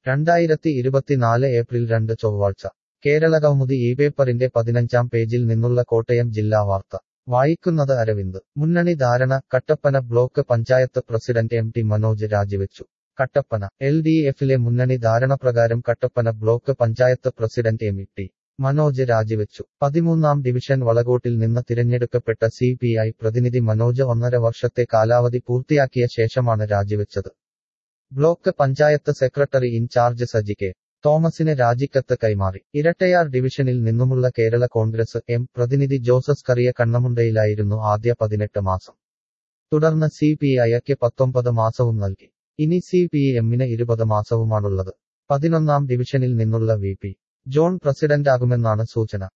രണ്ടായിരത്തി ഇരുപത്തിനാല് ഏപ്രിൽ രണ്ട് ചൊവ്വാഴ്ച കേരളകൗമുദി ഈ പേപ്പറിന്റെ പതിനഞ്ചാം പേജിൽ നിന്നുള്ള കോട്ടയം ജില്ലാ വാർത്ത വായിക്കുന്നത് അരവിന്ദ് മുന്നണി ധാരണ Kattappana block panchayat president M T Manoj രാജിവെച്ചു കട്ടപ്പന എൽ ഡി എഫിലെ മുന്നണി ധാരണ പ്രകാരം Kattappana block panchayat president M T Manoj രാജിവെച്ചു പതിമൂന്നാം ഡിവിഷൻ വളകോട്ടിൽ നിന്ന് തിരഞ്ഞെടുക്കപ്പെട്ട സി പി ഐ പ്രതിനിധി മനോജ് ഒന്നര വർഷത്തെ കാലാവധി പൂർത്തിയാക്കിയ ശേഷമാണ് രാജിവെച്ചത് block panchayat secretary in charge Saji K തോമസിന് രാജിക്കത്ത് കൈമാറി ഇരട്ടയാർ ഡിവിഷനിൽ നിന്നുമുള്ള കേരള കോൺഗ്രസ് എം പ്രതിനിധി ജോസഫ് കറിയ കണ്ണമുണ്ടയിലായിരുന്നു ആദ്യ പതിനെട്ട് മാസം തുടർന്ന് സി പി ഐക്ക് പത്തൊമ്പത് മാസവും നൽകി ഇനി സി പി എമ്മിന് ഇരുപത് മാസവുമാണുള്ളത് പതിനൊന്നാം ഡിവിഷനിൽ നിന്നുള്ള വി പി ജോൺ പ്രസിഡന്റാകുമെന്നാണ് സൂചന